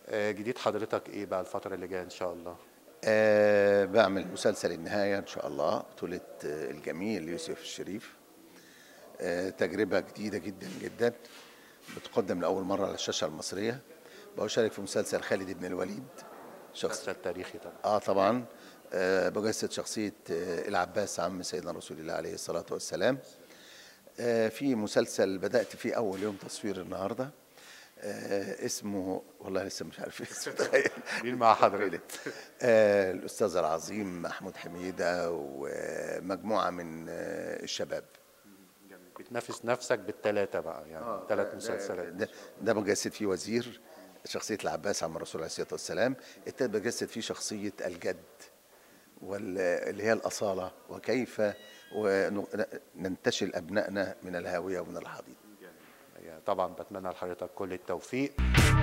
آه، جديد حضرتك ايه بقى الفتره اللي جايه ان شاء الله أه بعمل مسلسل النهاية إن شاء الله بطولة آه، الجميل يوسف الشريف أه تجربة جديدة جدا جدا بتقدم لأول مرة على الشاشة المصرية بشارك في مسلسل خالد بن الوليد شخص مسلسل تاريخي طبعا اه طبعا آه بجسد شخصية آه العباس عم سيدنا رسول الله عليه الصلاة والسلام آه في مسلسل بدأت فيه أول يوم تصوير النهاردة آه اسمه والله لسه مش عارف اسمه تخيل مين مع حضرتك آه الأستاذ العظيم محمود حميدة ومجموعة من آه الشباب بتنافس نفسك بالثلاثه بقى يعني ثلاث مسلسلات ده, ده بجسد فيه وزير شخصية العباس عم الرسول عليه الصلاة والسلام التالت بجسد فيه شخصية الجد واللي هي الأصالة وكيف ننتشل أبنائنا من الهاوية ومن الحضيض يعني طبعا بتمنى لحضرتك كل التوفيق